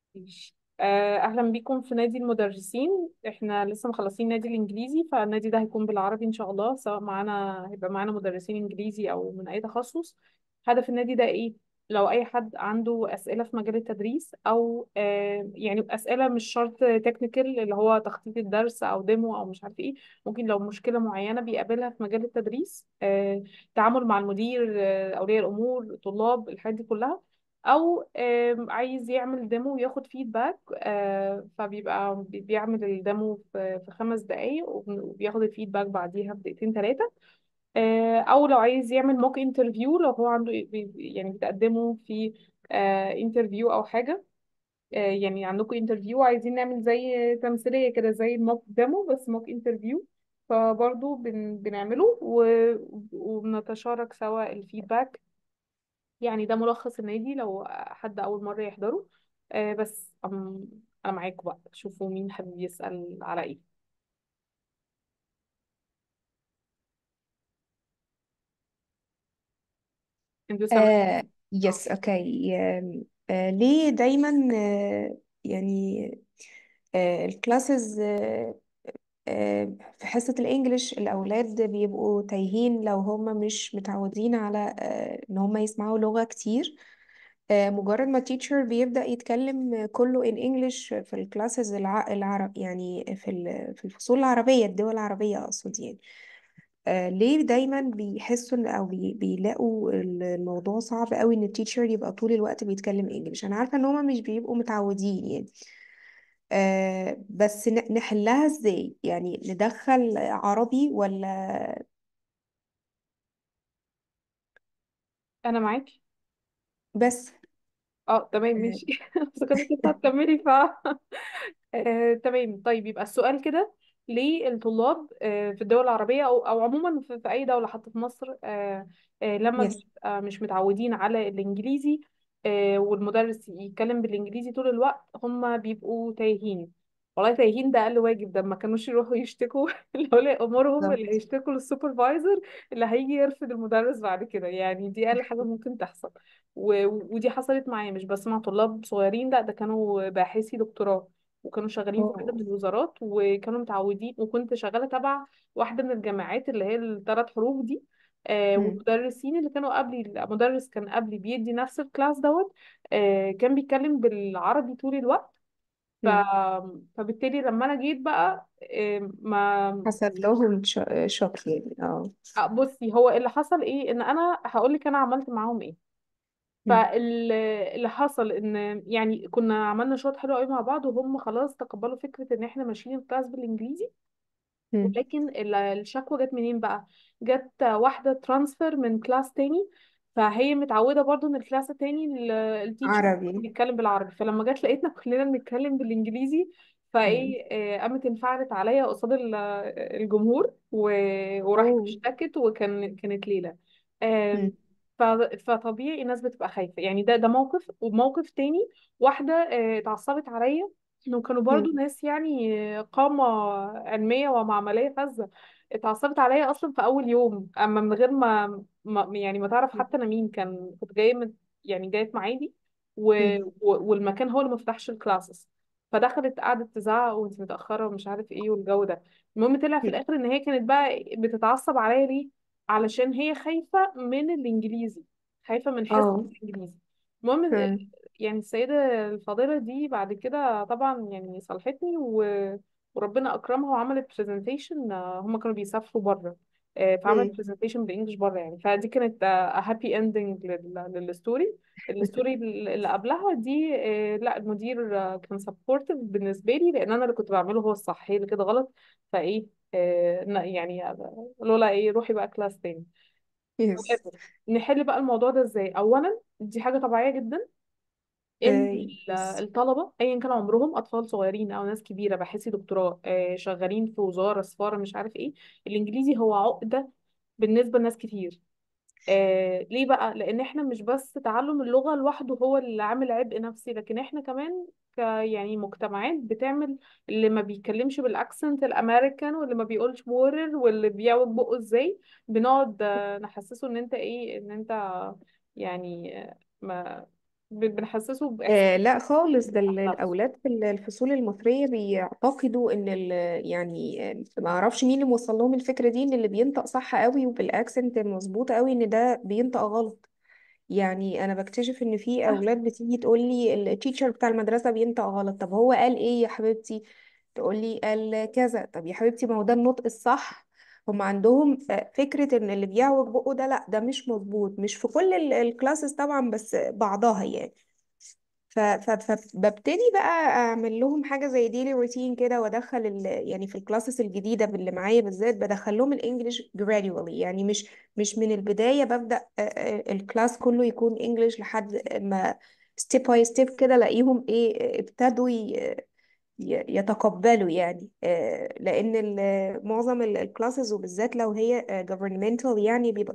ماشي. آه، اهلا بيكم في نادي المدرسين احنا لسه مخلصين نادي الانجليزي فالنادي ده هيكون بالعربي ان شاء الله سواء معانا هيبقى معانا مدرسين انجليزي او من اي تخصص هدف النادي ده ايه لو اي حد عنده اسئله في مجال التدريس او آه يعني اسئله مش شرط تكنيكال اللي هو تخطيط الدرس او ديمو او مش عارف ايه ممكن لو مشكله معينه بيقابلها في مجال التدريس آه تعامل مع المدير آه اولياء الامور طلاب الحاجات دي كلها او آم، عايز يعمل ديمو وياخد فيدباك فبيبقى بي- بيعمل الديمو في في خمس دقايق وبن- وبياخد الفيدباك بعديها بدقيقتين ثلاثة او لو عايز يعمل موك انترفيو لو هو عنده بي- يعني بتقدمه في انترفيو او حاجة آه، يعني عندكم انترفيو عايزين نعمل زي تمثيلية كده زي الموك ديمو بس موك انترفيو فبرضه بن بنعمله و- وبنتشارك سوا الفيدباك يعني ده ملخص النادي لو حد أول مرة يحضره آه بس أم أنا معاكم بقى شوفوا مين حابب يسأل على إيه انتوا سامعين آه يس اوكي آم، آه ليه دايما آه يعني آه الكلاسز آه آه في حصة الانجليش الاولاد بيبقوا تايهين لو هم مش متعودين على آه ان هم يسمعوا لغة كتير آه مجرد ما تيتشر بيبدأ يتكلم كله in English في الكلاسز الع... العرب يعني في ال- في الفصول العربية الدول العربية اقصد يعني آه ليه دايما بيحسوا ان او بي بيلاقوا ال- الموضوع صعب قوي ان التيتشر يبقى طول الوقت بيتكلم انجليش انا عارفه ان هما مش بيبقوا متعودين يعني آه بس ن- نحلها ازاي يعني ندخل عربي ولا أنا معاكي بس اه تمام آه ماشي بس كنت لسه هتكملي ف آه، تمام طيب يبقى السؤال كده ليه الطلاب آه، في الدول العربية أو أو عموما في, في أي دولة حتى في مصر آه، آه، لما يس بيبقى مش متعودين على الإنجليزي آه، والمدرس يتكلم بالإنجليزي طول الوقت هم بيبقوا تايهين والله تايهين ده أقل واجب ده ما كانوش يروحوا يشتكوا لأولياء أمورهم اللي بالظبط هيشتكوا للسوبرفايزر اللي هيجي يرفض المدرس بعد كده يعني دي أقل حاجة ممكن تحصل و... ودي حصلت معايا مش بس مع طلاب صغيرين لا ده كانوا باحثي دكتوراه وكانوا شغالين في واحدة أوه. من الوزارات وكانوا متعودين وكنت شغالة تبع واحدة من الجامعات اللي هي الثلاث حروف دي آه مم. والمدرسين اللي كانوا قبلي المدرس كان قبلي بيدي نفس الكلاس دوت آه كان بيتكلم بالعربي طول الوقت ف... مم. فبالتالي لما انا جيت بقى آه ما حصل لهم ش- شوك يعني اه آه، بصي هو اللي حصل ايه ان انا هقول لك انا عملت معاهم ايه مم. فاللي حصل ان يعني كنا عملنا شوط حلو قوي مع بعض وهم خلاص تقبلوا فكرة ان احنا ماشيين الكلاس بالانجليزي مم. ولكن ال- الشكوى جت منين بقى جت واحدة ترانسفير من كلاس تاني فهي متعودة برضو ان الكلاس التاني ال- التيتشر عربي بيتكلم بالعربي فلما جت لقيتنا كلنا بنتكلم بالانجليزي مم. فايه آه، قامت انفعلت عليا قصاد ال- الجمهور و- وراحت اوه اشتكت وكان كانت ليلة مم. آم، ف- فطبيعي الناس بتبقى خايفة يعني ده ده موقف وموقف تاني واحدة آه، اتعصبت عليا انه كانوا برضو مم. ناس يعني قامة علمية ومعملية فذة اتعصبت عليا اصلا في اول يوم اما من غير ما, ما يعني ما تعرف حتى انا مين كان كنت جايه من يعني جايه في معادي و... مم. و... والمكان هو اللي ما فتحش الكلاسز فدخلت قعدت تزعق وانت متاخره ومش عارف ايه والجو ده المهم طلع في مم. الاخر ان هي كانت بقى بتتعصب عليا ليه علشان هي خايفه من الانجليزي خايفه من حصه اه الانجليزي المهم مم. يعني السيده الفاضله دي بعد كده طبعا يعني صالحتني و... وربنا اكرمها وعملت برزنتيشن هم كانوا بيسافروا بره فعملت مم. برزنتيشن بالانجلش بره يعني فدي كانت هابي اندنج للستوري الستوري اللي قبلها دي آه، لا المدير آه، كان سبورتيف بالنسبه لي لان انا اللي كنت بعمله هو الصح هي اللي كده غلط فايه آه، ن- يعني آه، لولا ايه روحي بقى كلاس تاني يس However، نحل بقى الموضوع ده ازاي اولا دي حاجه طبيعيه جدا ان آه، ال- يس الطلبه ايا كان عمرهم اطفال صغيرين او ناس كبيره بحثي دكتوراه آه، شغالين في وزاره سفاره مش عارف ايه الانجليزي هو عقده بالنسبه لناس كتير آه ليه بقى لان احنا مش بس تعلم اللغه لوحده هو اللي عامل عبء نفسي لكن احنا كمان ك يعني مجتمعات بتعمل اللي ما بيتكلمش بالاكسنت الامريكان واللي ما بيقولش وورر واللي بيعوج بقه ازاي بنقعد آه، نحسسه ان انت ايه ان انت يعني آه، ما ب- بنحسسه باحساس آه لا خالص ده ال- نفسه الأولاد في ال- الفصول المصرية بيعتقدوا إن ال يعني آه، ما أعرفش مين اللي موصل لهم الفكرة دي إن اللي بينطق صح قوي وبالأكسنت المظبوط قوي إن ده بينطق غلط يعني أنا بكتشف إن في أولاد بتيجي تقول لي التيتشر بتاع المدرسة بينطق غلط طب هو قال إيه يا حبيبتي تقول لي قال كذا طب يا حبيبتي ما هو ده النطق الصح هم عندهم آه، فكرة إن اللي بيعوج بقه ده لا ده مش مظبوط مش في كل الكلاسز طبعا بس بعضها يعني ف- ف- فببتدي بقى اعمل لهم حاجه زي ديلي روتين كده وادخل ال... يعني في الكلاسز الجديده اللي معايا بالذات بدخل لهم الانجليش gradually يعني مش مش من البدايه ببدا آه، آه، الكلاس كله يكون انجليش لحد ما ستيب باي ستيب كده الاقيهم ايه ابتدوا ي... ي- يتقبلوا يعني آه، لان ال- معظم الكلاسز وبالذات لو هي آه، governmental يعني بيبقى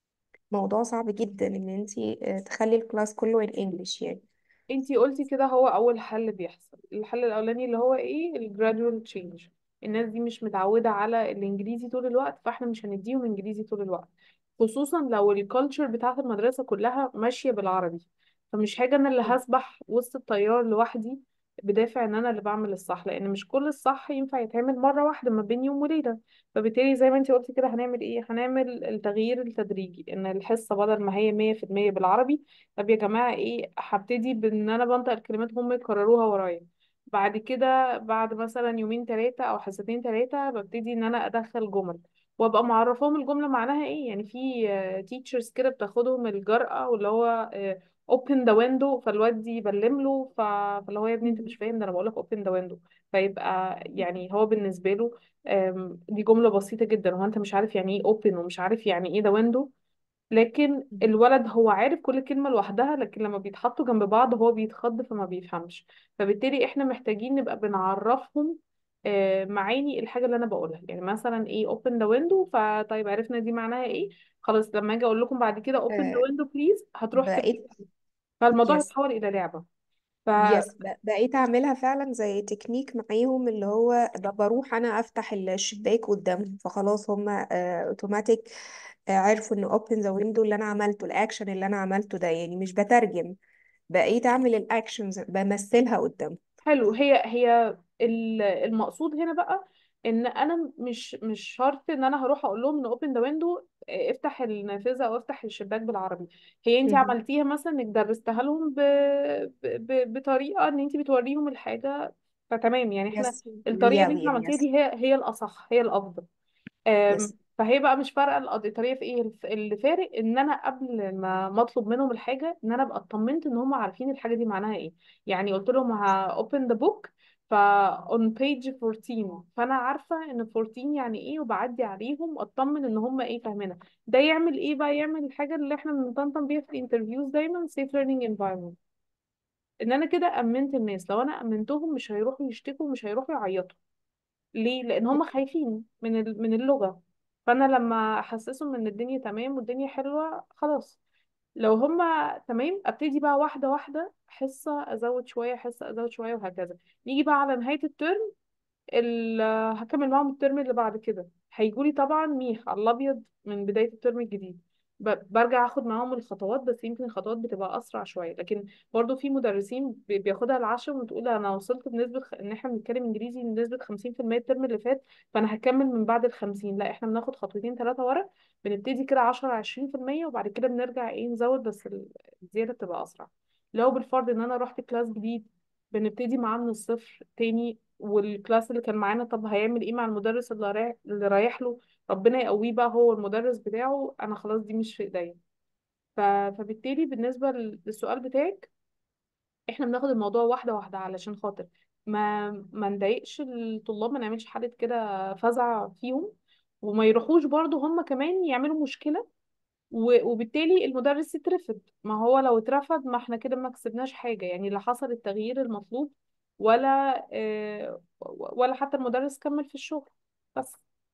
موضوع صعب جدا ان انتي آه، تخلي الكلاس كله انجليش يعني انتي قلتي كده هو اول حل بيحصل الحل الاولاني اللي هو ايه الجرادوال تشينج الناس دي مش متعودة على الانجليزي طول الوقت فاحنا مش هنديهم انجليزي طول الوقت خصوصا لو الكالتشر بتاعت المدرسة كلها ماشية بالعربي فمش حاجة انا اللي هسبح وسط التيار لوحدي بدافع ان انا اللي بعمل الصح لان مش كل الصح ينفع يتعمل مرة واحدة ما بين يوم وليلة فبالتالي زي ما انتي قلتي كده هنعمل ايه هنعمل التغيير التدريجي ان الحصة بدل ما هي 100% بالعربي طب يا جماعة ايه هبتدي بان انا بنطق الكلمات هم يكرروها ورايا بعد كده بعد مثلا يومين ثلاثة او حصتين ثلاثة ببتدي ان انا ادخل جمل وابقى معرفاهم الجملة معناها ايه يعني في تيتشرز كده بتاخدهم الجرأة واللي هو آه، open the window فالواد يبلم له ف... فاللي هو يا ابني انت مش فاهم ده انا بقول لك open the window فيبقى يعني هو بالنسبة له آم، دي جملة بسيطة جدا وهو انت مش عارف يعني ايه open ومش عارف يعني ايه the window لكن الولد هو عارف كل كلمة لوحدها لكن لما بيتحطوا جنب بعض هو بيتخض فما بيفهمش فبالتالي احنا محتاجين نبقى بنعرفهم آه، معاني الحاجة اللي انا بقولها يعني مثلا ايه open the window فطيب عرفنا دي معناها ايه خلاص لما اجي اقول لكم بعد كده open the آه، window please هتروح تفتح بقيت فالموضوع يس يتحول الى لعبة ف يس ب- بقيت اعملها فعلا زي تكنيك معاهم اللي هو ب- بروح انا افتح الشباك قدامهم فخلاص هم اوتوماتيك عرفوا ان open the window اللي انا عملته الاكشن اللي انا عملته ده يعني مش بترجم بقيت اعمل الاكشنز بمثلها قدامهم حلو هي هي ال- المقصود هنا بقى ان انا مش مش شرط ان انا هروح اقول لهم ان اوبن ذا ويندو افتح النافذه او افتح الشباك بالعربي هي انت مهم. عملتيها مثلا انك درستها لهم ب... ب... ب... بطريقه ان انت بتوريهم الحاجه فتمام يعني احنا يس الطريقه اللي انت ريالي عملتيها يس دي هي هي الاصح هي الافضل أم، يس فهي بقى مش فارقه القضية- الطريقه في ايه الف- اللي فارق ان انا قبل ما ما اطلب منهم الحاجه ان انا ابقى اطمنت ان هم عارفين الحاجه دي معناها ايه يعني قلت لهم ه open the book ف on page 14 فانا عارفه ان 14 يعني ايه وبعدي عليهم اطمن ان هم ايه فاهمينها ده يعمل ايه بقى يعمل الحاجه اللي احنا بنطنطن بيها في الانترفيوز دايما safe learning environment ان انا كده امنت الناس لو انا امنتهم مش هيروحوا يشتكوا مش هيروحوا يعيطوا ليه لان هم خايفين من ال- من اللغه فانا لما احسسهم ان الدنيا تمام والدنيا حلوه خلاص لو هم تمام ابتدي بقى واحده واحده حصه ازود شويه حصه ازود شويه وهكذا نيجي بقى على نهايه الترم ال- هكمل معاهم الترم اللي بعد كده هيجولي طبعا ميح على الابيض من بدايه الترم الجديد ب- برجع اخد معاهم الخطوات بس يمكن الخطوات بتبقى اسرع شويه لكن برضو في مدرسين بي- بياخدها العشم وتقول انا وصلت بنسبه خ... ان احنا بنتكلم انجليزي بنسبه 50% الترم اللي فات فانا هكمل من بعد ال 50 لا احنا بناخد خطوتين ثلاثه ورا بنبتدي كده 10 20% وبعد كده بنرجع ايه نزود بس ال- الزياده بتبقى اسرع لو بالفرض ان انا رحت كلاس جديد بنبتدي معاه من الصفر تاني والكلاس اللي كان معانا طب هيعمل ايه مع المدرس اللي رايح اللي رايح له ربنا يقويه بقى هو المدرس بتاعه انا خلاص دي مش في ايديا ف... فبالتالي بالنسبة لل- للسؤال بتاعك احنا بناخد الموضوع واحدة واحدة علشان خاطر ما ما نضايقش الطلاب ما نعملش حالة كده فزع فيهم وما يروحوش برضو هم كمان يعملوا مشكلة و- وبالتالي المدرس يترفض ما هو لو اترفض ما احنا كده ما كسبناش حاجة يعني لا حصل التغيير المطلوب ولا اه ولا حتى المدرس كمل في الشغل بس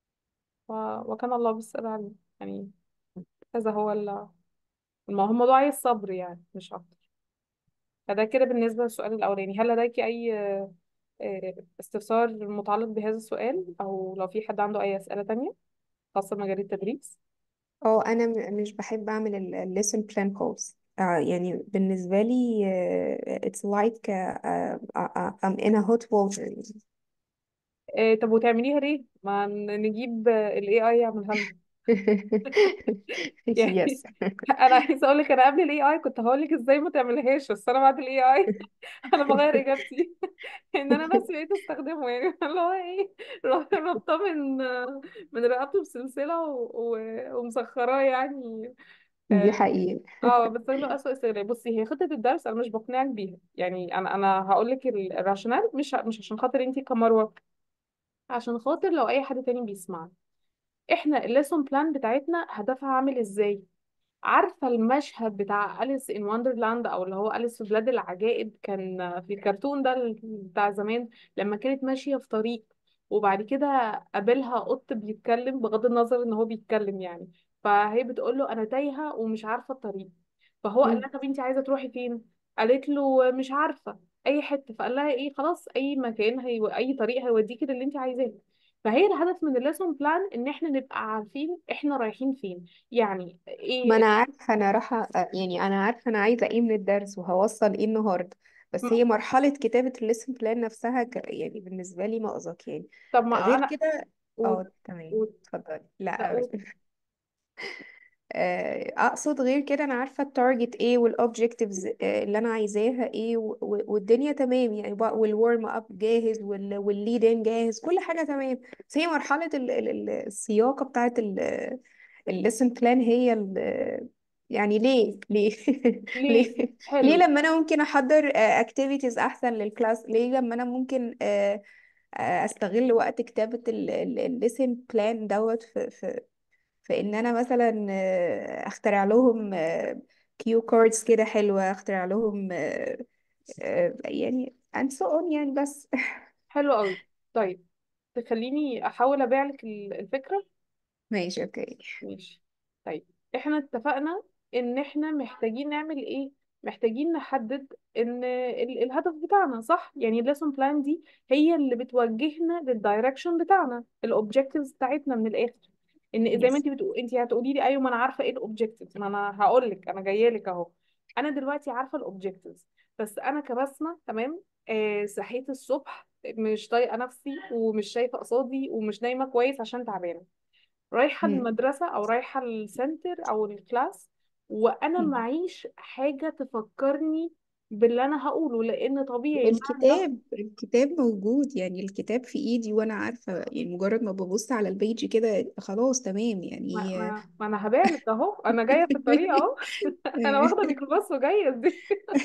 و- وكان الله بالسر عليه يعني هذا هو ال- الم- هو الموضوع عايز صبر يعني مش أكتر فده كده بالنسبة للسؤال الأولاني هل لديك أي اه، استفسار متعلق بهذا السؤال أو لو في حد عنده أي أسئلة تانية خاصة بمجال التدريس اه انا م- مش بحب اعمل الليسن بلان كولز آه يعني بالنسبة لي آه it's like uh, uh, uh, I'm in a hot water آه طب وتعمليها ليه ما ن- نجيب الاي اي يعملها لنا يعني yes انا عايزه اقول لك انا قبل الاي اي كنت هقول لك ازاي ما تعملهاش بس انا بعد الاي اي انا بغير اجابتي ان انا نفسي بقيت استخدمه يعني اللي هو ايه رابطه من من رقبته بسلسله و... و... ومسخراه يعني دي اه حقيقة آه، بستغله اسوء استغلال بصي هي خطه الدرس انا مش بقنعك بيها يعني انا انا هقول لك الراشونال مش مش عشان خاطر انتي كمروه عشان خاطر لو اي حد تاني بيسمعنا احنا الليسون بلان بتاعتنا هدفها عامل ازاي عارفة المشهد بتاع أليس إن وندرلاند أو اللي هو أليس في بلاد العجائب كان في الكرتون ده ال- بتاع زمان لما كانت ماشية في طريق وبعد كده قابلها قط بيتكلم بغض النظر إن هو بيتكلم يعني فهي بتقول له أنا تايهة ومش عارفة الطريق فهو قال لها مم. طب أنت عايزة تروحي فين؟ قالت له مش عارفة أي حتة فقال لها إيه خلاص أي مكان هي... أي طريق هيوديكي للي أنت عايزاه فهي الهدف من الليسون بلان إن إحنا نبقى عارفين إحنا رايحين فين يعني ما إيه انا عارفة انا رايحة يعني انا عارفة انا عايزة ايه من الدرس وهوصل ايه النهاردة بس هي مرحلة كتابة الليسن بلان نفسها ك... يعني بالنسبة لي مأزق يعني طب ما غير انا كده قول اه تمام قول اتفضلي لا لا قول آه، اقصد غير كده انا عارفه التارجت ايه والاوبجكتيفز اللي انا عايزاها ايه و- و- والدنيا تمام يعني بقى والورم اب جاهز والليد ان جاهز كل حاجه تمام بس هي مرحله ال- ال- ال- السياقه بتاعت الليسن بلان هي ال- يعني ليه ليه ليه ليه ليه حلو لما انا ممكن احضر اكتيفيتيز احسن للكلاس ليه لما انا ممكن آه، آه، استغل وقت كتابه الليسن بلان دوت في في في ان انا مثلا آه، اخترع لهم كيو كاردز كده حلوة اخترع لهم آه، آه، يعني and so on يعني بس حلو قوي طيب تخليني احاول ابيع لك ال- الفكره ماشي اوكي ماشي طيب احنا اتفقنا ان احنا محتاجين نعمل ايه محتاجين نحدد ان ال الهدف بتاعنا صح يعني الليسون بلان دي هي اللي بتوجهنا للدايركشن بتاعنا الاوبجكتيفز بتاعتنا من الاخر ان زي ما يس انت بتقول انت هتقولي لي ايوه ما انا عارفه ايه الاوبجكتيفز ما انا هقول لك انا جايه لك اهو انا دلوقتي عارفه الاوبجكتيفز بس انا كبسمه تمام آه صحيت الصبح مش طايقه نفسي ومش شايفه قصادي ومش نايمه كويس عشان تعبانه رايحة مم. المدرسة أو رايحة السنتر أو الكلاس وأنا مم. معيش حاجة تفكرني باللي أنا هقوله لأن طبيعي مع الضغط الكتاب الكتاب موجود يعني الكتاب في ايدي وانا عارفة يعني مجرد ما ببص على البيج كده خلاص تمام ما, يعني ما, ما أنا هبالك أهو أنا جاية في الطريق أهو أنا واخدة ميكروباص وجاية دي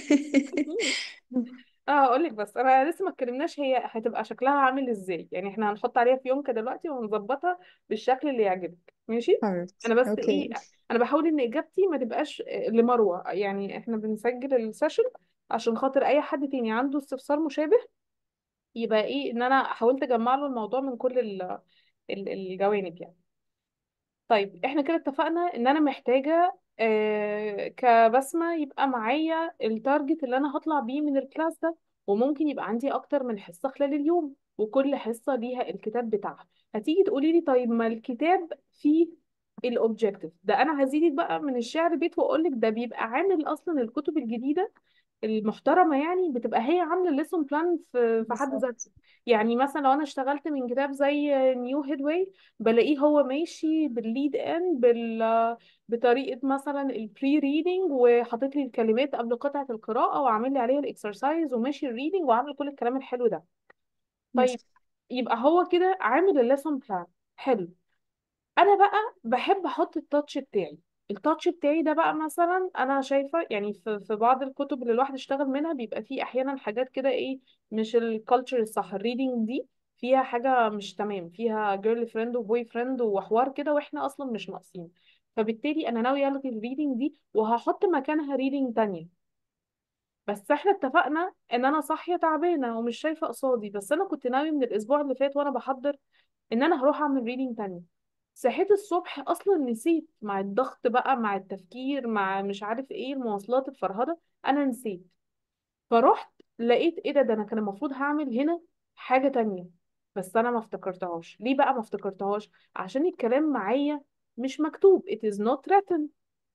اه هقول لك بس انا لسه ما اتكلمناش هي هتبقى شكلها عامل ازاي يعني احنا هنحط عليها في يوم كده دلوقتي وهنظبطها بالشكل اللي يعجبك ماشي حبيبتي انا بس ايه اوكي انا بحاول ان اجابتي ما تبقاش آه، لمروه يعني احنا بنسجل السيشن عشان خاطر اي حد تاني عنده استفسار مشابه يبقى ايه ان انا حاولت اجمع له الموضوع من كل ال- ال- الجوانب يعني طيب احنا كده اتفقنا ان انا محتاجة آه كبسمة يبقى معايا التارجت اللي انا هطلع بيه من الكلاس ده وممكن يبقى عندي اكتر من حصة خلال اليوم وكل حصة ليها الكتاب بتاعها هتيجي تقولي لي طيب ما الكتاب فيه الاوبجكتيف ده انا هزيدك بقى من الشعر بيت واقول لك ده بيبقى عامل اصلا الكتب الجديدة المحترمة يعني بتبقى هي عاملة الليسون بلان في في حد ذاتها بالظبط يعني مثلا لو انا اشتغلت من كتاب زي نيو هيدواي بلاقيه هو ماشي بالليد ان بال بطريقة مثلا البري ريدنج وحاطط لي الكلمات قبل قطعة القراءة وعامل لي عليها الاكسرسايز وماشي الريدنج وعامل كل الكلام الحلو ده يس طيب يبقى هو كده عامل الليسون بلان حلو انا بقى بحب احط التاتش بتاعي التاتش بتاعي ده بقى مثلا انا شايفه يعني في في بعض الكتب اللي الواحد اشتغل منها بيبقى فيه احيانا حاجات كده ايه مش الكالتشر الصح الريدنج دي فيها حاجه مش تمام فيها جيرل فريند وبوي فريند وحوار كده واحنا اصلا مش ناقصين فبالتالي انا ناويه الغي الريدنج دي وهحط مكانها ريدنج تانية بس احنا اتفقنا ان انا صاحيه تعبانه ومش شايفه قصادي بس انا كنت ناوي من الاسبوع اللي فات وانا بحضر ان انا هروح اعمل ريدنج تاني صحيت الصبح اصلا نسيت مع الضغط بقى مع التفكير مع مش عارف ايه المواصلات الفرهده انا نسيت فرحت لقيت ايه ده ده انا كان المفروض هعمل هنا حاجه تانية بس انا ما افتكرتهاش ليه بقى ما افتكرتهاش عشان الكلام معايا مش مكتوب it is not written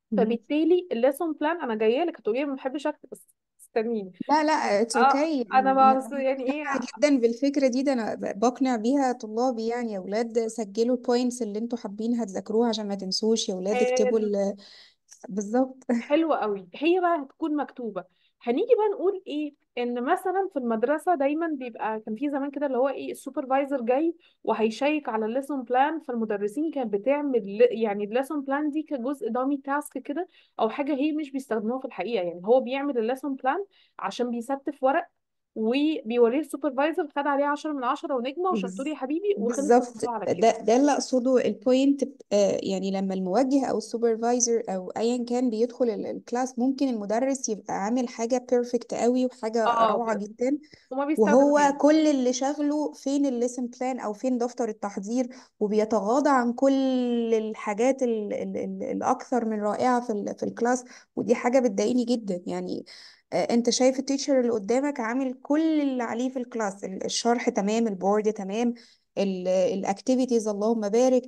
مهم. فبالتالي الليسون بلان انا جايه لك هتقولي لي ما بحبش اكتب بس استنيني لا لا اتس اه اوكي انا يعني بقى انا يعني ايه مقتنعه جدا بالفكره دي ده انا ب- بقنع بيها طلابي يعني يا اولاد سجلوا البوينتس اللي انتوا حابين هتذاكروها عشان ما تنسوش يا اولاد اكتبوا حلو ال... بالظبط حلوة قوي هي بقى هتكون مكتوبة هنيجي بقى نقول ايه ان مثلا في المدرسة دايما بيبقى كان في زمان كده اللي هو ايه السوبرفايزر جاي وهيشيك على الليسون بلان فالمدرسين كانت بتعمل ل- يعني الليسون بلان دي كجزء دامي تاسك كده او حاجة هي مش بيستخدموها في الحقيقة يعني هو بيعمل الليسون بلان عشان بيستف ورق وبيوريه السوبرفايزر خد عليه 10 من 10 ونجمة وشطور يا بز- حبيبي وخلص بالظبط الموضوع على كده ده ده اللي اقصده البوينت يعني لما الموجه او السوبرفايزر او ايا كان بيدخل ال- الكلاس ممكن المدرس يبقى عامل حاجه بيرفكت قوي وحاجه اه روعه ب- جدا وما وهو بيستخدمهاش كل اللي شغله فين الليسن بلان او فين دفتر التحضير وبيتغاضى عن كل الحاجات ال ال ال الاكثر من رائعة في ال في الكلاس ودي حاجة بتضايقني جدا يعني آه، انت شايف التيتشر اللي قدامك عامل كل اللي عليه في الكلاس ال- الشرح تمام البورد تمام الاكتيفيتيز اللهم بارك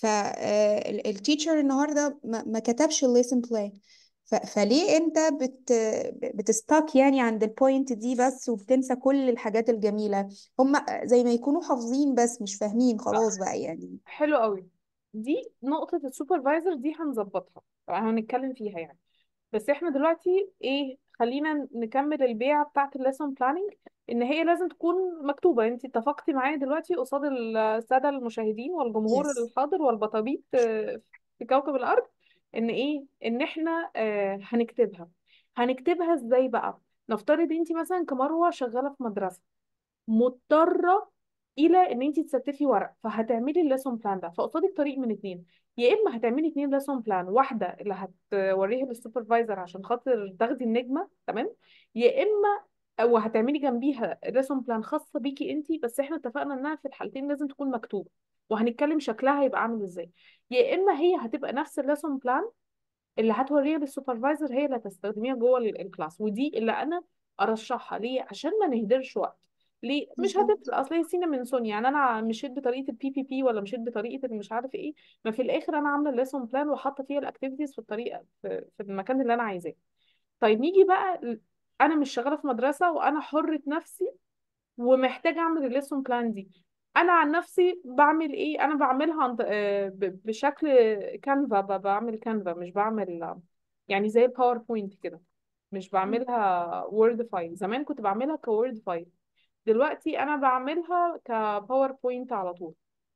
فالتيتشر النهارده ما ما كتبش الليسن بلان ف- فليه انت بت بتستاك يعني عند البوينت دي بس وبتنسى كل الحاجات الجميلة هم زي ما يكونوا حافظين بس مش فاهمين خلاص بقى يعني حلو قوي دي نقطة السوبرفايزر دي هنظبطها طبعا هنتكلم فيها يعني بس احنا دلوقتي ايه خلينا نكمل البيعة بتاعت الليسون بلاننج ان هي لازم تكون مكتوبة انت اتفقتي معايا دلوقتي قصاد السادة المشاهدين والجمهور يس الحاضر والبطابيط آه، في كوكب الارض ان ايه ان احنا آه، هنكتبها هنكتبها ازاي بقى نفترض انت مثلا كمروة شغالة في مدرسة مضطره الى ان انت تستفي ورق فهتعملي الليسون بلان ده فقصادك طريق من اتنين يا اما هتعملي اتنين ليسون بلان واحده اللي هتوريها للسوبرفايزر عشان خاطر تاخدي النجمه تمام يا اما او هتعملي جنبيها ليسون بلان خاصه بيكي انت بس احنا اتفقنا انها في الحالتين لازم تكون مكتوبه وهنتكلم شكلها هيبقى عامل ازاي يا اما هي هتبقى نفس الليسون بلان اللي هتوريها للسوبرفايزر هي اللي هتستخدميها جوه ال- الكلاس ودي اللي انا ارشحها ليه عشان ما نهدرش وقت ليه مش بالظبط هتفرق اصل هي سينا من سوني يعني انا مشيت بطريقه البي بي بي ولا مشيت بطريقه اللي مش عارف ايه ما في الاخر انا عامله الليسون بلان وحاطه فيها الاكتيفيتيز في الطريقه في, في المكان اللي انا عايزاه طيب نيجي بقى ل- انا مش شغاله في مدرسه وانا حره نفسي ومحتاجه اعمل الليسون بلان دي انا عن نفسي بعمل ايه انا بعملها عن ط- آه، ب- بشكل كانفا ب- بعمل كانفا مش بعمل يعني زي الباوربوينت كده مش بعملها وورد فايل زمان كنت بعملها كوورد فايل دلوقتي انا بعملها كباوربوينت على طول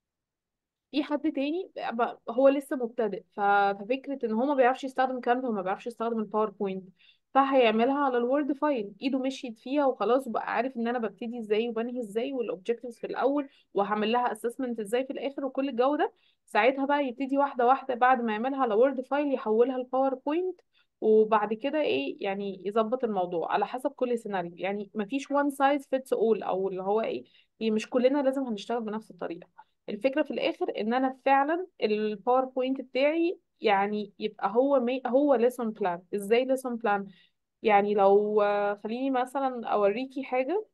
في حد تاني ب- هو لسه مبتدئ ف- ففكرة ان هو ما بيعرفش يستخدم كانفا وما بيعرفش يستخدم الباوربوينت فهيعملها على الوورد فايل ايده مشيت فيها وخلاص وبقى عارف ان انا ببتدي ازاي وبنهي ازاي والاوبجكتيفز في الاول وهعمل لها اسسمنت ازاي في الاخر وكل الجو ده ساعتها بقى يبتدي واحدة واحدة بعد ما يعملها على وورد فايل يحولها لباوربوينت وبعد كده ايه يعني يظبط الموضوع على حسب كل سيناريو يعني مفيش one size fits all او اللي هو ايه هي مش كلنا لازم هنشتغل بنفس الطريقة الفكرة في الآخر إن أنا فعلا الباوربوينت بتاعي يعني يبقى هو مي هو lesson plan إزاي lesson plan يعني لو آه، خليني مثلا أوريكي حاجة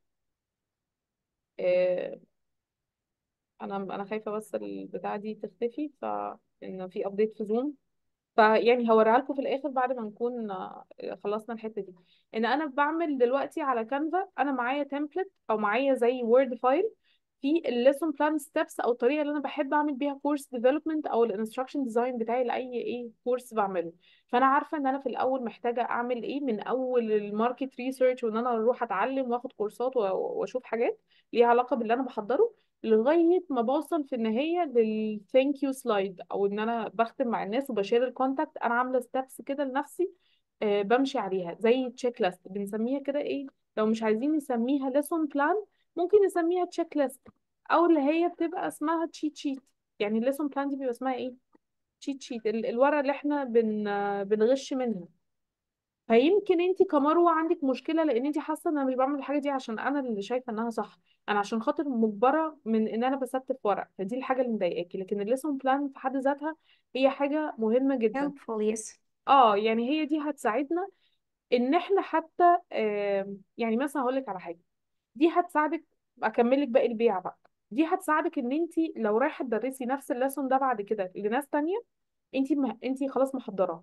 آه، أنا أنا خايفة بس البتاعة دي تختفي فإن في أبديت في زوم فيعني هوريها لكم في الاخر بعد ما نكون آه، خلصنا الحته دي ان انا بعمل دلوقتي على كانفا انا معايا تمبلت او معايا زي وورد فايل في الليسون بلان ستيبس او الطريقه اللي انا بحب اعمل بيها كورس ديفلوبمنت او الانستراكشن ديزاين بتاعي لاي ايه كورس بعمله فانا عارفه ان انا في الاول محتاجه اعمل ايه من اول الماركت ريسيرش وان انا اروح اتعلم واخد كورسات و- واشوف حاجات ليها علاقه باللي انا بحضره لغايه ما بوصل في النهايه للثانك يو سلايد او ان انا بختم مع الناس وبشير الكونتاكت انا عامله ستابس كده لنفسي آه، بمشي عليها زي تشيك ليست بنسميها كده ايه لو مش عايزين نسميها ليسون بلان ممكن نسميها تشيك ليست او اللي هي بتبقى اسمها تشيت شيت يعني الليسون بلان دي بيبقى اسمها ايه تشيت شيت ال- الورقه اللي احنا بن آه، بنغش منها فيمكن انت كمروه عندك مشكله لان انت حاسه ان انا مش بعمل الحاجه دي عشان انا اللي شايفه انها صح انا عشان خاطر مجبره من ان انا بستف ورق فدي الحاجه اللي مضايقاكي لكن الليسون بلان في حد ذاتها هي حاجه مهمه جدا helpful yes اه يعني هي دي هتساعدنا ان احنا حتى آه يعني مثلا هقول لك على حاجه دي هتساعدك اكمل لك باقي البيع بقى دي هتساعدك ان انت لو رايحه تدرسي نفس الليسون ده بعد كده لناس تانية انت ما انت خلاص محضراه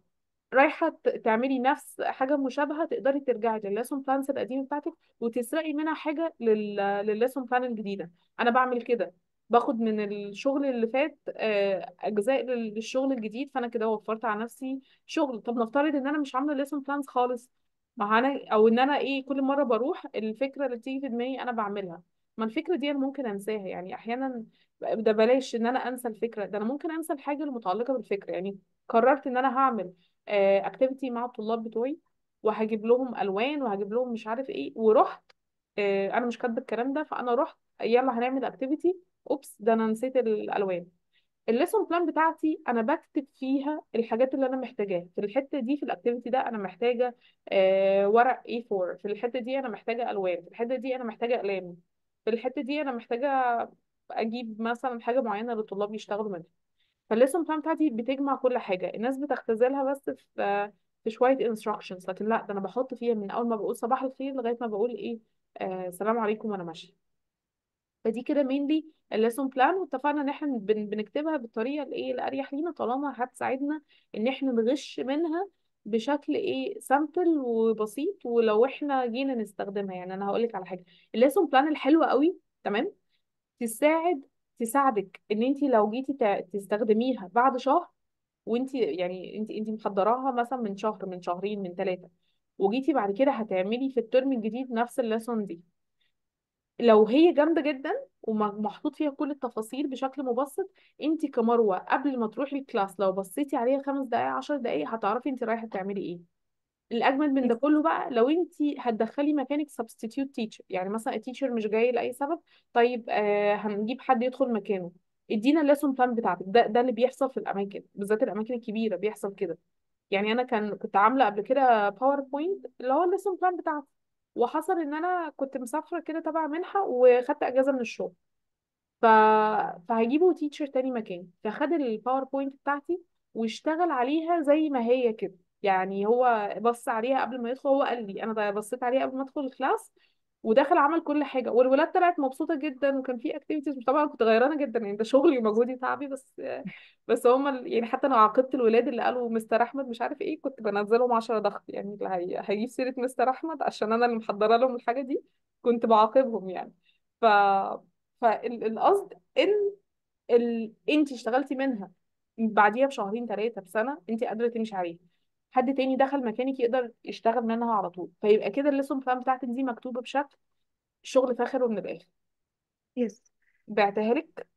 رايحة ت- تعملي نفس حاجة مشابهة تقدري ترجعي للليسون بلانز القديمة بتاعتك وتسرقي منها حاجة لل... للليسون بلان الجديدة أنا بعمل كده باخد من الشغل اللي فات آه، أجزاء لل- للشغل الجديد فأنا كده وفرت على نفسي شغل طب نفترض إن أنا مش عاملة ليسون بلانز خالص ما هو أنا أو إن أنا إيه كل مرة بروح الفكرة اللي بتيجي في دماغي أنا بعملها ما الفكرة دي أنا ممكن أنساها يعني أحيانا ده بلاش إن أنا أنسى الفكرة ده أنا ممكن أنسى الحاجة المتعلقة بالفكرة يعني قررت إن أنا هعمل اكتيفيتي مع الطلاب بتوعي وهجيب لهم الوان وهجيب لهم مش عارف ايه ورحت آه، انا مش كاتبه الكلام ده فانا رحت يلا هنعمل اكتيفيتي اوبس ده انا نسيت الالوان الليسون بلان بتاعتي انا بكتب فيها الحاجات اللي انا محتاجاها في الحته دي في الاكتيفيتي ده انا محتاجه آه، ورق A4 في الحته دي انا محتاجه الوان في الحته دي انا محتاجه اقلام في الحته دي انا محتاجه اجيب مثلا حاجه معينه للطلاب يشتغلوا منها فالليسون بلان بتاعتي بتجمع كل حاجة الناس بتختزلها بس في في شوية instructions لكن لا ده أنا بحط فيها من أول ما بقول صباح الخير لغاية ما بقول إيه آه سلام عليكم وأنا ماشية فدي كده mainly الليسون بلان واتفقنا إن إحنا بن بنكتبها بالطريقة الإيه الأريح لينا طالما هتساعدنا إن إحنا نغش منها بشكل إيه سامبل وبسيط ولو إحنا جينا نستخدمها يعني أنا هقولك على حاجة الليسون بلان الحلوة قوي تمام تساعد تساعدك ان انت لو جيتي تع- تستخدميها بعد شهر وانت يعني انت انت محضراها مثلا من شهر من شهرين من ثلاثة وجيتي بعد كده هتعملي في الترم الجديد نفس الليسون دي لو هي جامدة جدا ومحطوط فيها كل التفاصيل بشكل مبسط انت كمروة قبل ما تروحي الكلاس لو بصيتي عليها خمس دقايق عشر دقايق هتعرفي انت رايحة تعملي ايه الاجمل من ده Yes. كله بقى لو انت هتدخلي مكانك substitute teacher يعني مثلا التيتشر مش جاي لاي سبب طيب آه هنجيب حد يدخل مكانه ادينا الليسون بلان بتاعتك ده ده اللي بيحصل في الاماكن بالذات الاماكن الكبيره بيحصل كده يعني انا كان كنت عامله قبل كده باوربوينت اللي هو الليسون بلان بتاعتي وحصل ان انا كنت مسافره كده تبع منحه وخدت اجازه من الشغل ف... فهجيبه تيتشر تاني مكاني فخد الباوربوينت بتاعتي واشتغل عليها زي ما هي كده يعني هو بص عليها قبل ما يدخل هو قال لي انا ده بصيت عليها قبل ما ادخل الكلاس ودخل عمل كل حاجه والولاد طلعت مبسوطه جدا وكان في اكتيفيتيز طبعا كنت غيرانه جدا يعني ده شغلي ومجهودي تعبي بس بس هم ال- يعني حتى انا عاقبت الولاد اللي قالوا مستر احمد مش عارف ايه كنت بنزلهم 10 ضغط يعني اللي هي... هيجيب سيره مستر احمد عشان انا اللي محضره لهم الحاجه دي كنت بعاقبهم يعني ف فالقصد ان ال... انت اشتغلتي منها بعديها بشهرين ثلاثه بسنه انت قادره تمشي عليها حد تاني دخل مكانك يقدر يشتغل منها على طول فيبقى كده الليسون بلان بتاعتك دي مكتوبه بشكل شغل فاخر ومن الاخر Yes. بعتها لك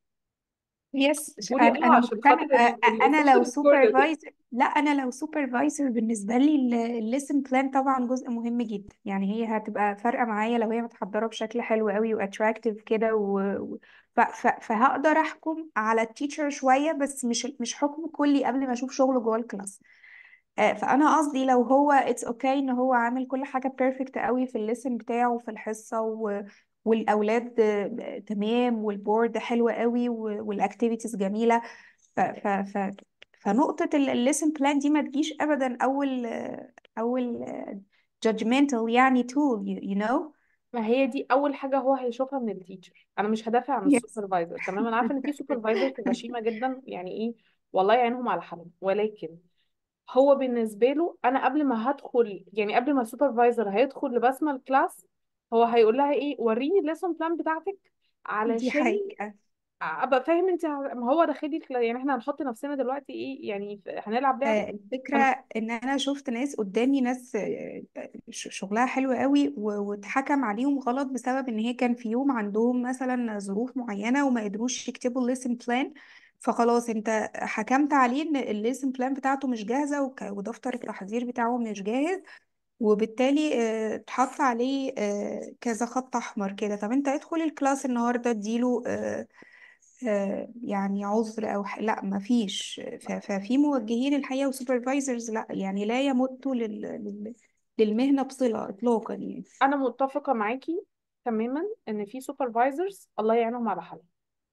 يس قولي انا اه انا عشان خاطر مقتنعه انا السيشن لو ريكوردد سوبرفايزر لا انا لو سوبرفايزر بالنسبه لي الليسن بلان طبعا جزء مهم جدا يعني هي هتبقى فارقه معايا لو هي متحضره بشكل حلو قوي واتراكتيف كده و... و- ف... ف... فهقدر احكم على التيتشر شويه بس مش مش حكم كلي قبل ما اشوف شغله جوه الكلاس آه، فانا قصدي لو هو اتس اوكي ان هو عامل كل حاجه بيرفكت قوي في الليسن بتاعه في الحصه و... والاولاد آه، تمام والبورد حلوه قوي والاكتيفيتيز جميله ف... ف... ف... فنقطه الليسن بلان دي ما تجيش ابدا اول آه، اول judgmental يعني tool you, you know ما هي دي اول حاجه هو هيشوفها من التيتشر انا مش هدافع عن yes السوبرفايزر تمام انا عارفه ان في سوبرفايزرز غشيمه جدا يعني ايه والله يعينهم على حالهم ولكن هو بالنسبه له انا قبل ما هدخل يعني قبل ما السوبرفايزر هيدخل لبسمه الكلاس هو هيقول لها ايه وريني الليسون بلان بتاعتك دي علشان حقيقه ابقى فاهم انت ع- ما هو داخلي الكلا- يعني احنا هنحط نفسنا دلوقتي ايه يعني ف- هنلعب لعبه آه، هن- الفكرة ان انا شفت ناس قدامي ناس آه، آه، ش- شغلها حلو قوي و- واتحكم عليهم غلط بسبب ان هي كان في يوم عندهم مثلا ظروف معينة وما قدروش يكتبوا الليسن بلان فخلاص انت حكمت عليه ان الليسن بلان بتاعته مش جاهزة وك- ودفتر التحضير بتاعه مش جاهز وبالتالي آه، اتحط عليه آه، كذا خط احمر كده طب انت ادخل الكلاس النهارده اديله آه، آه، يعني عذر او ح... لا ما فيش ف... ففي موجهين الحقيقه وسوبرفايزرز لا يعني لا يمتوا لل... لل... للمهنه بصله اطلاقا يعني انا متفقه معاكي تماما ان في سوبرفايزرز الله يعينهم على حالهم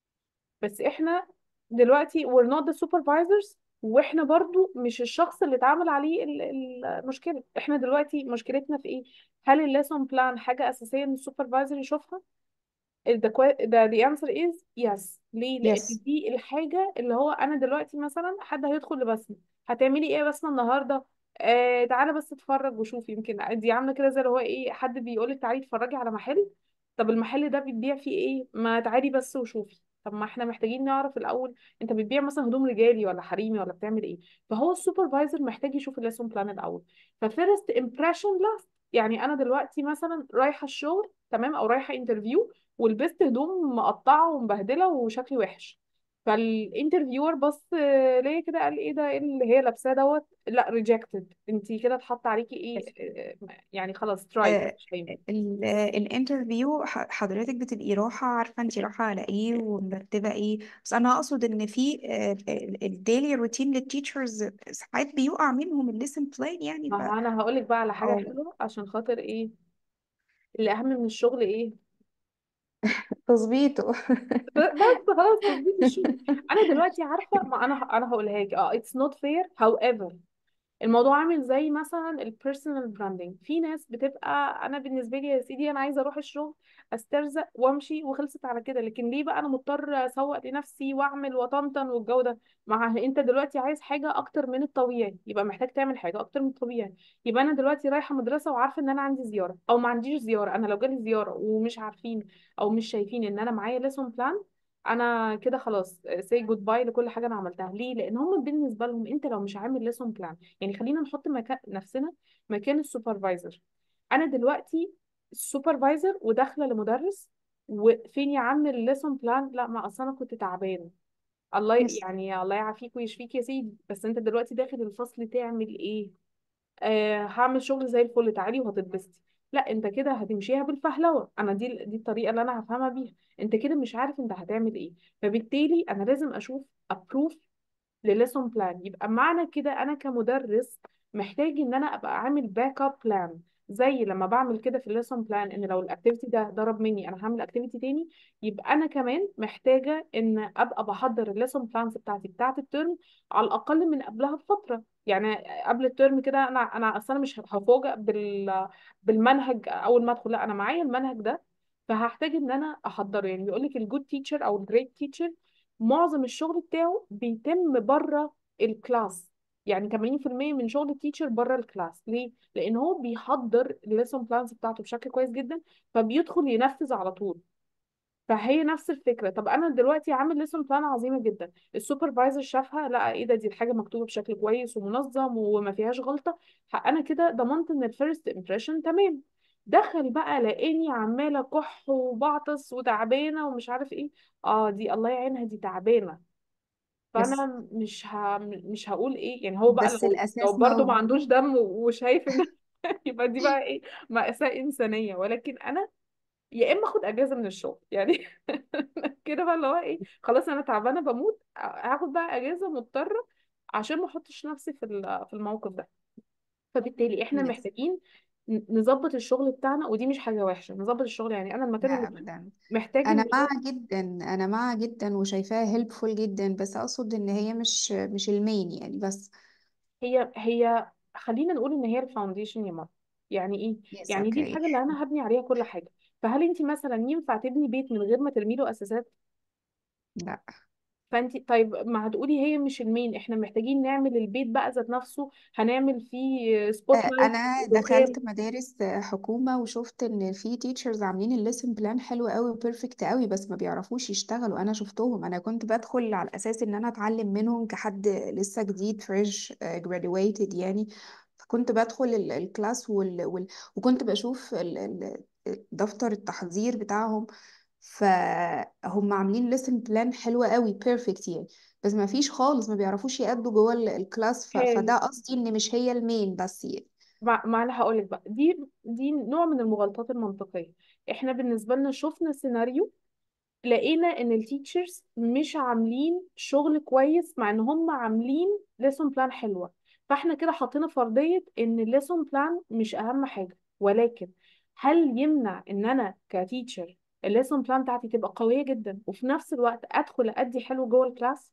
بس احنا دلوقتي we're not the supervisors واحنا برضو مش الشخص اللي اتعامل عليه ال- ال- المشكلة احنا دلوقتي مشكلتنا في ايه هل الليسون بلان حاجة أساسية ان السوبرفايزر يشوفها the, que- the, the answer is yes ليه لان يس دي الحاجة اللي هو انا دلوقتي مثلا حد هيدخل لبسمة هتعملي ايه يا بسمة النهاردة آه تعالى بس اتفرج وشوف يمكن دي عامله كده زي اللي هو ايه حد بيقولك تعالي اتفرجي على محل طب المحل ده بيبيع فيه ايه ما تعالي بس وشوفي طب ما احنا محتاجين نعرف الاول انت بتبيع مثلا هدوم رجالي ولا حريمي ولا بتعمل ايه فهو السوبرفايزر محتاج يشوف الليسون بلان الاول ففيرست امبريشن لاست يعني انا دلوقتي مثلا رايحه الشغل تمام او رايحه انترفيو ولبست هدوم مقطعه ومبهدله وشكلي وحش فالانترفيور بص ليا كده قال ايه ده ايه اللي هي لابساه دوت لا ريجكتد انتي كده اتحط عليكي ايه آه، يعني خلاص سترايك آه، مش هينفع ال- الانترفيو ح- حضرتك بتبقي رايحة عارفة انت رايحة على ايه ومرتبة ايه بس انا اقصد ان في الديلي روتين للتيتشرز ساعات بيقع منهم الليسن بلان يعني ف ما انا هقولك بقى على حاجه او حلوه عشان خاطر ايه اللي اهم من الشغل ايه تظبيطه ب- بس خلاص تظبيط الشغل انا دلوقتي عارفه ما انا انا هقولها لك اه it's not fair however الموضوع عامل زي مثلا البيرسونال براندنج في ناس بتبقى انا بالنسبه لي يا سيدي انا عايزه اروح الشغل استرزق وامشي وخلصت على كده لكن ليه بقى انا مضطر اسوق لنفسي واعمل وطنطن والجو ده مع انت دلوقتي عايز حاجه اكتر من الطبيعي يبقى محتاج تعمل حاجه اكتر من الطبيعي يبقى انا دلوقتي رايحه مدرسه وعارفه ان انا عندي زياره او ما عنديش زياره انا لو جالي زياره ومش عارفين او مش شايفين ان انا معايا ليسون بلان انا كده خلاص سي جود باي لكل حاجه انا عملتها ليه لان هم بالنسبه لهم انت لو مش عامل ليسون بلان يعني خلينا نحط مكان نفسنا مكان السوبرفايزر انا دلوقتي السوبرفايزر وداخله لمدرس وفين يا عم الليسون بلان لا ما اصل انا كنت تعبانه الله ي- يس يعني الله يعافيك ويشفيك يا سيدي بس انت دلوقتي داخل الفصل تعمل ايه آه هعمل شغل زي الفل تعالي وهتتبسطي لا انت كده هتمشيها بالفهلوه انا دي دي الطريقه اللي انا هفهمها بيها انت كده مش عارف انت هتعمل ايه فبالتالي انا لازم اشوف ابروف لليسون بلان يبقى معنى كده انا كمدرس محتاج ان انا ابقى عامل باك اب بلان زي لما بعمل كده في الليسون بلان ان لو الاكتيفيتي ده ضرب مني انا هعمل اكتيفيتي تاني يبقى انا كمان محتاجه ان ابقى بحضر الليسون بلانز بتاعتي بتاعت الترم على الاقل من قبلها بفتره يعني قبل الترم كده انا انا اصلا مش هفوجئ بال بالمنهج اول ما ادخل لا انا معايا المنهج ده فهحتاج ان انا احضره يعني بيقول لك الجود تيتشر او الجريت تيتشر معظم الشغل بتاعه بيتم بره الكلاس يعني 80% من شغل التيتشر بره الكلاس ليه؟ لان هو بيحضر الليسون بلانز بتاعته بشكل كويس جدا فبيدخل ينفذ على طول فهي نفس الفكره طب انا دلوقتي عامل ليسون بلان عظيمه جدا السوبرفايزر شافها لا ايه ده دي الحاجه مكتوبه بشكل كويس ومنظم وما فيهاش غلطه انا كده ضمنت ان الفيرست امبريشن تمام دخل بقى لقاني عماله كح وبعطس وتعبانه ومش عارف ايه اه دي الله يعينها دي تعبانه يس فانا مش ه... مش هقول ايه يعني هو بقى بس لو لو الاساس برضه ما موجود عندوش دم وشايف ان يبقى دي بقى ايه مأساة إنسانية ولكن انا يا اما اخد اجازة من الشغل يعني كده بقى اللي هو ايه خلاص انا تعبانة بموت هاخد بقى اجازة مضطرة عشان ما احطش نفسي في ال- في الموقف ده فبالتالي احنا يس محتاجين ن- نظبط الشغل بتاعنا ودي مش حاجة وحشة نظبط الشغل يعني انا المكان اللي لا فيه ابدا محتاج انا ان مع هو جدا انا مع جدا وشايفاها هيلبفول جدا بس اقصد ان هي مش مش المين يعني بس هي هي خلينا نقول ان هي الفاونديشن يا ماما يعني ايه يس يعني دي اوكي الحاجه اللي انا هبني عليها كل حاجه فهل انت مثلا ينفع تبني بيت من غير ما ترمي له اساسات لا فانت طيب ما هتقولي هي مش المين احنا محتاجين نعمل البيت بقى ذات نفسه هنعمل فيه سبوت آه، لايت انا دخلت ودخان مدارس آه، حكومه وشفت ان في تيتشرز عاملين الليسن بلان حلو قوي وبيرفكت قوي بس ما بيعرفوش يشتغلوا انا شفتهم انا كنت بدخل على الاساس ان انا اتعلم منهم كحد لسه جديد فريش جراديويتد يعني فكنت بدخل ال- الكلاس وال... وال... وكنت بشوف ال... ال... دفتر التحضير بتاعهم فهم عاملين ليسن بلان حلوة قوي بيرفكت يعني بس ما فيش خالص ما بيعرفوش يأدوا جوه ال- الكلاس ف... حلو فده قصدي ان مش هي المين بس يعني مع ما انا هقول لك بقى دي دي نوع من المغالطات المنطقيه احنا بالنسبه لنا شفنا سيناريو لقينا ان التيتشرز مش عاملين شغل كويس مع ان هم عاملين ليسون بلان حلوه فاحنا كده حطينا فرضيه ان الليسون بلان مش اهم حاجه ولكن هل يمنع ان انا كتيتشر الليسون بلان بتاعتي تبقى قويه جدا وفي نفس الوقت ادخل ادي حلو جوه الكلاس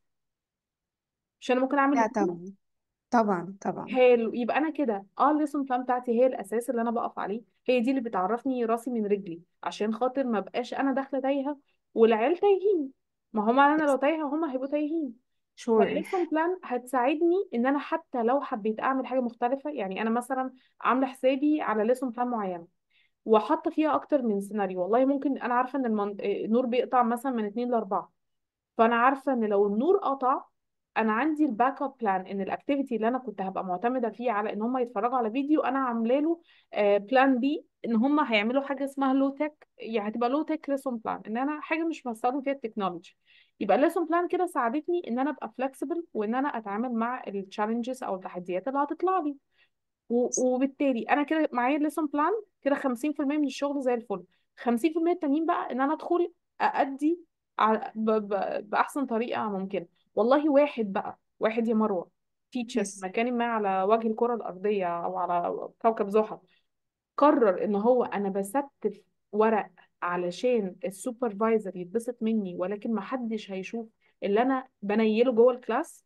مش انا ممكن اعمل لا الاثنين طبعا طبعا طبعا حلو يبقى انا كده اه الليسون بلان بتاعتي هي الاساس اللي انا بقف عليه هي دي اللي بتعرفني راسي من رجلي عشان خاطر ما بقاش انا داخله تايهه والعيال تايهين ما هم انا لو يس تايهه هم هيبقوا تايهين sure فالليسون بلان هتساعدني ان انا حتى لو حبيت اعمل حاجه مختلفه يعني انا مثلا عامله حسابي على ليسون بلان معينه وحاطه فيها اكتر من سيناريو والله ممكن انا عارفه ان المن... النور بيقطع مثلا من اتنين لاربعه فانا عارفه ان لو النور قطع انا عندي الباك اب بلان ان الاكتيفيتي اللي انا كنت هبقى معتمده فيه على ان هم يتفرجوا على فيديو انا عامله له بلان بي ان هم هيعملوا حاجه اسمها لو تك يعني هتبقى لو تك ليسون بلان ان انا حاجه مش بستخدم فيها التكنولوجي يبقى الليسون بلان كده ساعدتني ان انا ابقى فلكسبل وان انا اتعامل مع التشالنجز او التحديات اللي هتطلع لي و- وبالتالي انا كده معايا الليسون بلان كده 50% من الشغل زي الفل 50% التانيين بقى ان انا ادخل أأدي ع- ب- ب- بأحسن طريقة ممكنة والله واحد بقى واحد يا مروة تيتشر في يس مكان ما على وجه الكرة الأرضية أو على كوكب زحل قرر إن هو أنا بستف ورق علشان السوبرفايزر يتبسط مني ولكن محدش هيشوف اللي أنا بنيله جوه الكلاس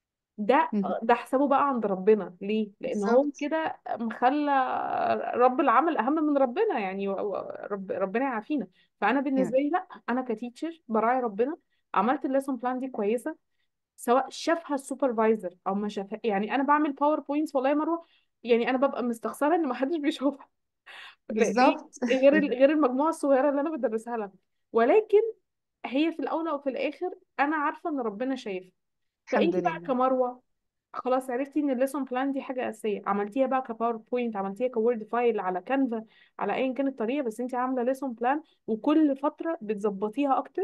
ده مهم. ده حسابه بقى عند ربنا ليه لان هو بالظبط كده مخلى رب العمل اهم من ربنا يعني و- و- رب ربنا يعافينا فانا yeah. بالنسبه لي لا انا كتيتشر براعي ربنا عملت الليسون بلان دي كويسه سواء شافها السوبرفايزر او ما شافها يعني انا بعمل باوربوينتس والله يا مروه يعني انا ببقى مستخسره ان ما حدش بيشوفها لا- ليه بالظبط غير ال- غير المجموعه الصغيره اللي انا بدرسها لها ولكن هي في الاول وفي الاخر انا عارفه ان ربنا شايف الحمد فانت بقى لله كمروه خلاص عرفتي ان الليسون بلان دي حاجه اساسيه عملتيها بقى كباوربوينت عملتيها كوورد فايل على كانفا على ايا كانت الطريقه بس انت عامله ليسون بلان وكل فتره بتظبطيها اكتر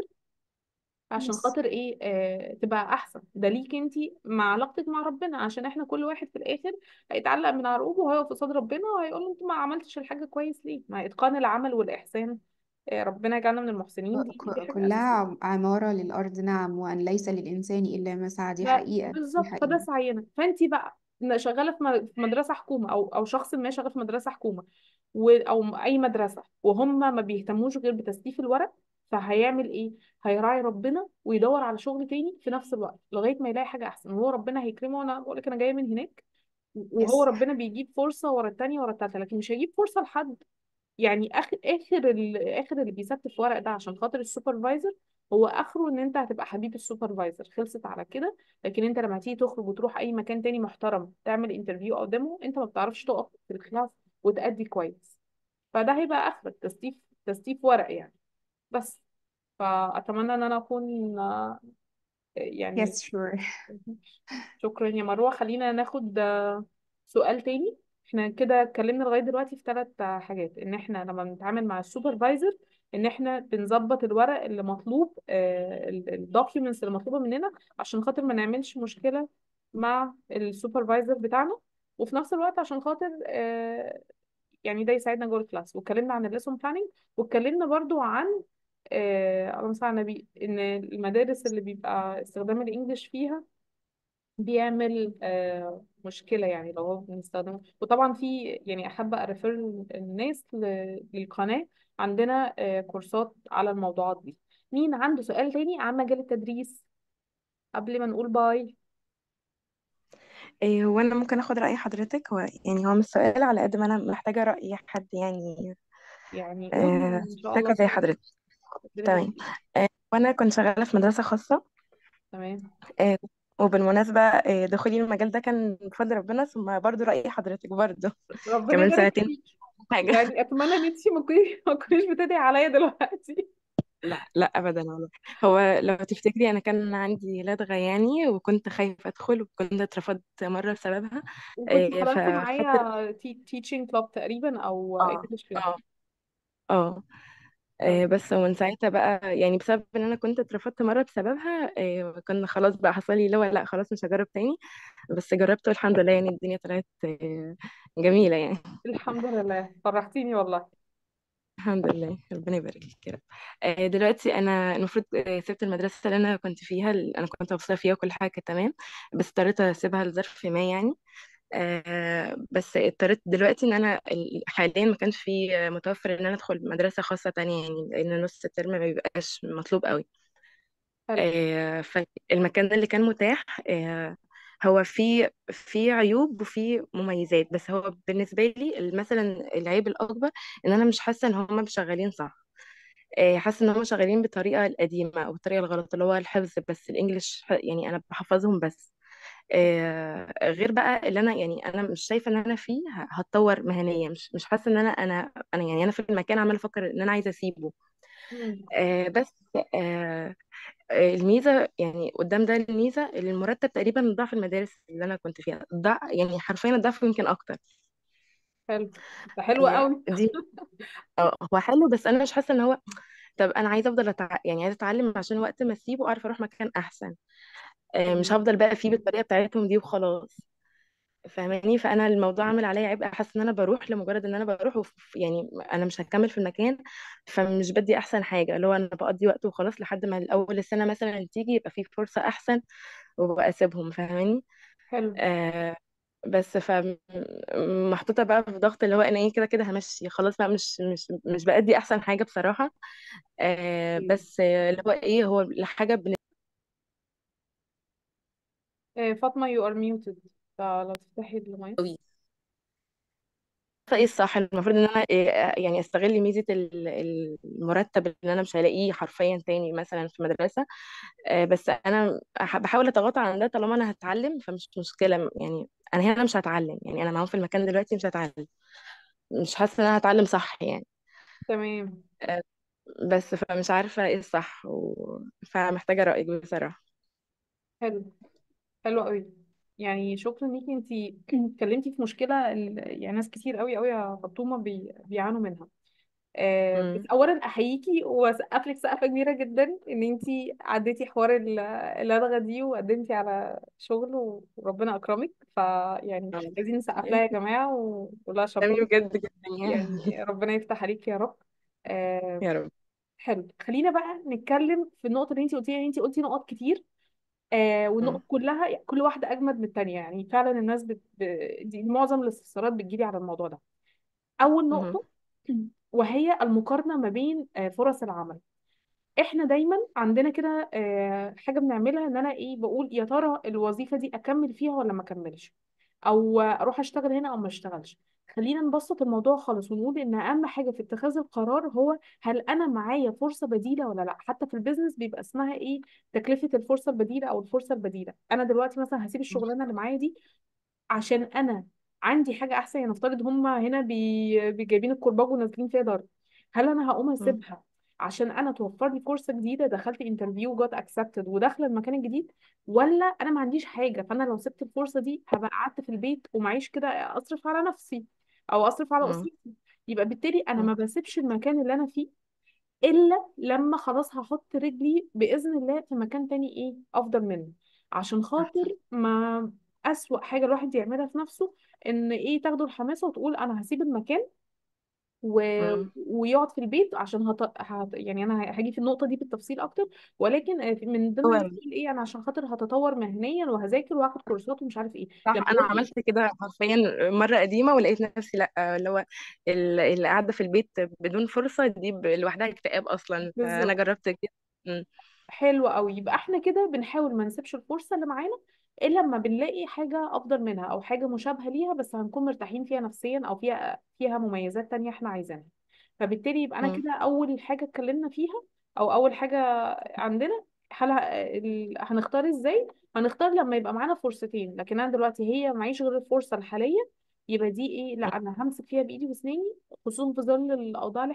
عشان يس خاطر ايه آه تبقى احسن ده ليك انت مع علاقتك مع ربنا عشان احنا كل واحد في الاخر هيتعلق من عرقوبه وهيقف قصاد ربنا وهيقول له انت ما عملتش الحاجه كويس ليه ما اتقان العمل والاحسان آه ربنا يجعلنا من المحسنين دي دي ك- حاجه اساسيه كلها عمارة للأرض نعم وأن ليس للإنسان إلا ما سعى دي لا حقيقة دي بالظبط فده حقيقة سعينا فانت بقى ن- شغاله في م- في مدرسه حكومه او او شخص ما شغال في مدرسه حكومه و او م- اي مدرسه وهم ما بيهتموش غير بتسليف الورق فهيعمل ايه هيراعي ربنا ويدور على شغل تاني في نفس الوقت لغايه ما يلاقي حاجه احسن وهو ربنا هيكرمه انا بقول لك انا جايه من هناك وهو يس ربنا بيجيب فرصه ورا التانيه ورا التالته لكن مش هيجيب فرصه لحد يعني اخر اخر ال- اخر اللي بيستف ورق ده عشان خاطر السوبرفايزر هو اخره ان انت هتبقى حبيب السوبرفايزر خلصت على كده لكن انت لما تيجي تخرج وتروح اي مكان تاني محترم تعمل انترفيو قدامه انت ما بتعرفش تقف في الكلاس وتأدي كويس فده هيبقى اخرك تستيف تستيف ورق يعني بس فاتمنى ان انا اكون آه، يعني يس شور شكرا يا مروة خلينا ناخد آه، سؤال تاني احنا كده اتكلمنا لغاية دلوقتي في ثلاث حاجات ان احنا لما بنتعامل مع السوبرفايزر ان احنا بنظبط الورق اللي مطلوب الدوكيومنتس اللي مطلوبة مننا عشان خاطر ما نعملش مشكلة مع السوبرفايزر بتاعنا وفي نفس الوقت عشان خاطر آه، يعني ده يساعدنا جوه الكلاس واتكلمنا عن الليسون بلاننج واتكلمنا برضو عن آه، اللهم صل على النبي ان المدارس اللي بيبقى استخدام الانجليش فيها بيعمل آه، مشكلة يعني لو هو بنستخدمه وطبعا في يعني أحب أرفر الناس ل- للقناة عندنا آه، كورسات على الموضوعات دي مين عنده سؤال تاني عن مجال التدريس قبل ما نقول باي إيه هو انا ممكن اخد راي حضرتك هو يعني هو مش سؤال على قد ما انا محتاجه راي حد يعني يعني قولي آه، إن شاء الله ثقه زي خير حضرتك ربنا يبارك تمام فيك. آه، وانا كنت شغاله في مدرسه خاصه تمام آه، وبالمناسبه آه، دخولي المجال ده كان بفضل ربنا ثم برضو راي حضرتك برضو ربنا كمان يبارك سنتين فيك حاجه يعني أتمنى إن أنتي ما تكونيش ما تكونيش بتدعي عليا دلوقتي لا لا ابدا والله هو لو تفتكري انا كان عندي لدغه يعني وكنت خايفه ادخل وكنت اترفضت مره بسببها وكنتي آه، حضرتي فخدت معايا تي تيتشنج كلاب تقريبا أو اه انجلش كلاب اه اه آه، بس ومن ساعتها بقى يعني بسبب ان انا كنت اترفضت مره بسببها آه، كنا خلاص بقى حصل لي اللي هو لا خلاص مش هجرب تاني بس جربت والحمد لله يعني الدنيا طلعت آه، جميله يعني الحمد لله فرحتيني والله الحمد لله ربنا يبارك لك يا رب آه، دلوقتي انا المفروض آه، سبت المدرسه اللي انا كنت فيها اللي انا كنت مبسوطه فيها وكل حاجه كانت تمام بس اضطريت اسيبها لظرف ما يعني آه، بس اضطريت دلوقتي ان انا ال- حاليا ما كانش في آه، متوفر ان انا ادخل مدرسه خاصه تانية يعني لان نص الترم ما بيبقاش مطلوب قوي حلو آه، فالمكان اللي كان متاح آه، هو في في عيوب وفي مميزات بس هو بالنسبة لي مثلا العيب الأكبر إن أنا مش حاسة إن هما شغالين صح آه، حاسه ان هم شغالين بالطريقه القديمه او الطريقه الغلط اللي هو الحفظ بس الانجليش ح- يعني انا بحفظهم بس آه، غير بقى اللي انا يعني انا مش شايفه ان انا فيه ه- هتطور مهنيا مش مش حاسه ان انا انا انا يعني انا في المكان عماله افكر ان انا عايزه اسيبه مم. آه، بس آه، آه، الميزه يعني قدام ده الميزه اللي المرتب تقريبا ضعف المدارس اللي انا كنت فيها ضع يعني حرفيا الضعف يمكن اكتر حلو ده حلو يعني قوي دي آه، هو حلو بس انا مش حاسه ان هو طب انا عايزه افضل أتع... يعني عايزه اتعلم عشان وقت ما اسيبه اعرف اروح مكان احسن آه، مش تمام هفضل بقى فيه بالطريقه بتاعتهم دي وخلاص فاهماني فانا الموضوع عامل عليا عبء حاسه ان انا بروح لمجرد ان انا بروح وف... يعني انا مش هكمل في المكان فمش بدي احسن حاجه اللي هو انا بقضي وقت وخلاص لحد ما اول السنه مثلا تيجي يبقى في فرصه احسن وببقى اسيبهم فاهماني حلو آه بس ف محطوطه بقى في ضغط اللي هو انا ايه كده كده همشي خلاص بقى مش مش مش بأدي احسن حاجه بصراحه آه بس آه، اللي هو ايه هو الحاجه آه، فاطمة you are muted فلو تفتحي المايك بنسوي ايه الصح المفروض ان انا إيه يعني استغل ميزه ال- المرتب اللي انا مش هلاقيه حرفيا تاني مثلا في مدرسه آه، بس انا أح- بحاول اتغاضى عن ده طالما انا هتعلم فمش مشكله يعني انا هنا مش هتعلم يعني انا معاهم في المكان دلوقتي مش هتعلم مش حاسه ان انا هتعلم صح يعني تمام آه، بس فمش عارفه ايه الصح و... فمحتاجه رايك بصراحه حلو حلو قوي يعني شكرا ليكي انتي اتكلمتي في مشكلة ال- يعني ناس كتير قوي قوي يا فاطمة بي... بيعانوا منها آه بس امم اولا احييكي واسقف لك سقفة كبيرة جدا ان انتي عديتي حوار ال- اللدغة دي وقدمتي على شغل وربنا اكرمك فيعني عايزين نسقف لها يا جماعة ونقول لها شابوه تمام بجد جدا يعني يعني ربنا يفتح عليك يا رب آه يا رب حلو خلينا بقى نتكلم في النقطة اللي انتي قلتيها انتي قلتي نقط كتير آه مم. والنقط كلها يعني كل واحدة أجمد من التانية يعني فعلا الناس بت... ب... دي معظم الاستفسارات بتجيلي على الموضوع ده أول مهم. نقطة وهي المقارنة ما بين آه فرص العمل احنا دايما عندنا كده آه، حاجه بنعملها ان انا ايه بقول يا ترى الوظيفه دي اكمل فيها ولا ما اكملش او اروح اشتغل هنا او ما اشتغلش خلينا نبسط الموضوع خالص ونقول ان اهم حاجه في اتخاذ القرار هو هل انا معايا فرصه بديله ولا لا حتى في البيزنس بيبقى اسمها ايه تكلفه الفرصه البديله او الفرصه البديله انا دلوقتي مثلا هسيب الشغلانه اللي معايا دي عشان انا عندي حاجه احسن يعني نفترض هم هنا بي... بي- جايبين الكرباج ونازلين فيها ضرب هل انا هقوم مم. اسيبها عشان انا توفر لي فرصه جديده دخلت انترفيو جات اكسبتد وداخله المكان الجديد ولا انا ما عنديش حاجه فانا لو سبت الفرصه دي هبقى قعدت في البيت ومعيش كده اصرف على نفسي او اصرف على مم. اسرتي يبقى بالتالي انا مم. ما بسيبش المكان اللي انا فيه الا لما خلاص هحط رجلي باذن الله في مكان تاني ايه افضل منه عشان خاطر احسن ما اسوأ حاجه الواحد يعملها في نفسه ان ايه تاخده الحماسه وتقول انا هسيب المكان و... مم. ويقعد في البيت عشان هط... هت... يعني انا هاجي في النقطه دي بالتفصيل اكتر ولكن آه، من ضمن هو الناس بتقول ايه انا عشان خاطر هتطور مهنيا وهذاكر وهاخد كورسات ومش عارف ايه صح لما انا باجي عملت كده حرفيا مره قديمه ولقيت نفسي لا اللي هو ال- اللي قاعده في البيت بدون فرصه دي ب- لوحدها اكتئاب اصلا فانا بالظبط جربت كده مم. حلو قوي يبقى احنا كده بنحاول ما نسيبش الفرصة اللي معانا الا لما بنلاقي حاجة افضل منها او حاجة مشابهة ليها بس هنكون مرتاحين فيها نفسيا او فيها فيها مميزات تانية احنا عايزينها فبالتالي يبقى انا مم. كده اول حاجة اتكلمنا فيها او اول حاجة عندنا هل ه- ال- هنختار ازاي هنختار لما يبقى معانا فرصتين لكن انا دلوقتي هي معيش غير الفرصة الحالية يبقى دي ايه لا انا همسك فيها بايدي واسناني خصوصا في ظل الاوضاع اللي